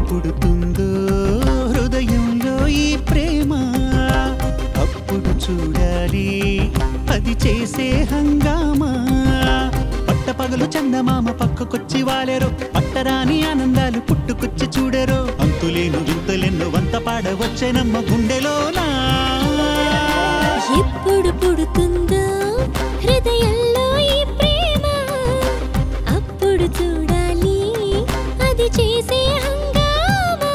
పుడుతుందో హృదయంలో ఈ ప్రేమ అప్పుడు చూడాలి అది చేసే హంగామా పట్టపగలు చందమామ పక్కకొచ్చి వాలెరో పట్టరాని ఆనందాలు పుట్టుకొచ్చి చూడెరో అంతులేను వింతులెన్ను వంత పాడవచ్చెనమ్మ గుండెలోనా ఎప్పుడు పుడుతుందో హృదయంలో ఈ ప్రేమ అప్పుడు చూడాలి అది చేసే హంగామా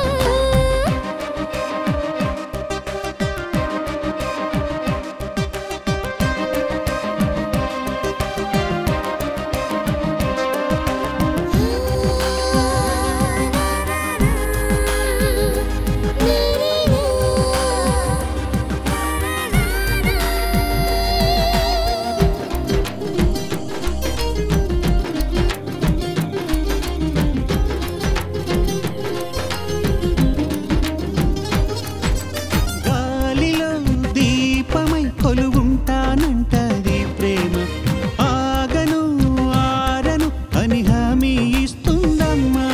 గాలిలో దీపమై కొలువుంటానంటది ప్రేమ ఆగను ఆరను అని హామీ ఇస్తుందమ్మా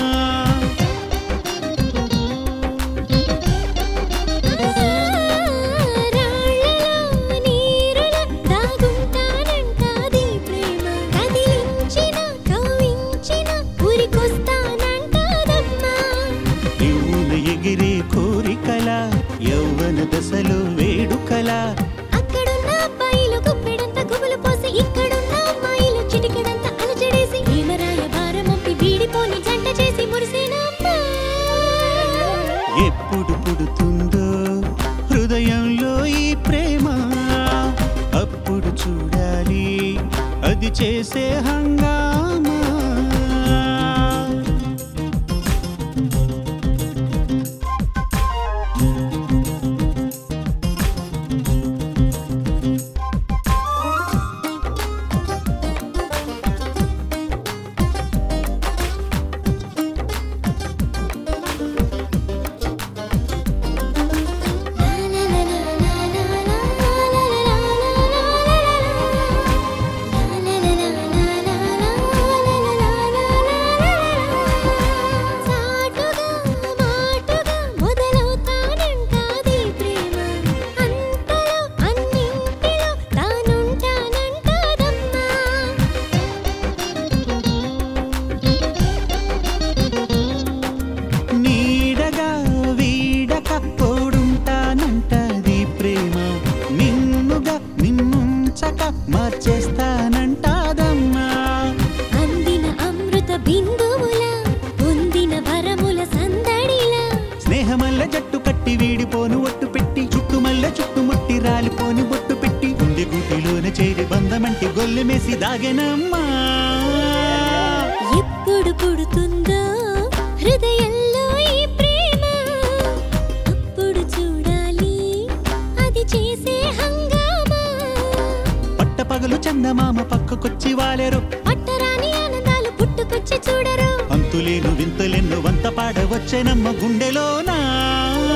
రాళ్ళలో నీరులో దాగుంటానంటాది ప్రేమ కదిలించిన కవ్వించిన ఉరికొస్తానంటాదమ్మా దివున ఎగిరే కోరికల యౌవన దశలో వేడుకల అక్కడున్న అబ్బాయిలు గుప్పెడంత గుబులు పోసి ఇక్కడున్న అమ్మాయిలు చిటికెడంత అలజడేసి భీమరాయ భారమొప్పి వీడిపోని జంట చేసి మురిసేనమ్మా ఎప్పుడు పుడుతుందో హృదయంలో ఈ ప్రేమ అప్పుడు చూడాలి అది చేసే హంగామా చాటుగా మాటుగా మొదలవుతానంటాది ప్రేమ అంతలో అన్నింటిలో తానుంటానంటాదమ్మా నీడగా వీడక తోడుంటానంటది ప్రేమ నిన్నుగా నిన్నుంచక మార్చేస్తానంటాదమ్మా అందిన అమృత బిందువుల పొందిన వరముల సందడిలా స్నేహమల్ల జట్టు కట్టి వీడిపోను ఒట్టు పెట్టి చుట్టుమల్ల చుట్టుముట్టి రాలిపోని బొట్టు పెట్టి గుండె గుటిలోన చేరి బంధమంటి గొల్లెమేసి దాగెనమ్మా ఎప్పుడు పుడుతుందో హృదయంలో ఈ ప్రేమ అప్పుడు చూడాలి అది చేసే హంగామా పట్టపగలు చందమామ పక్కకొచ్చి వాలెరు పట్టరాని ఆనందాలు పుట్టుకొచ్చి చూడరు అంతులేను వింతులెన్ను వంత పాడవచ్చెనమ్మ గుండెలోనా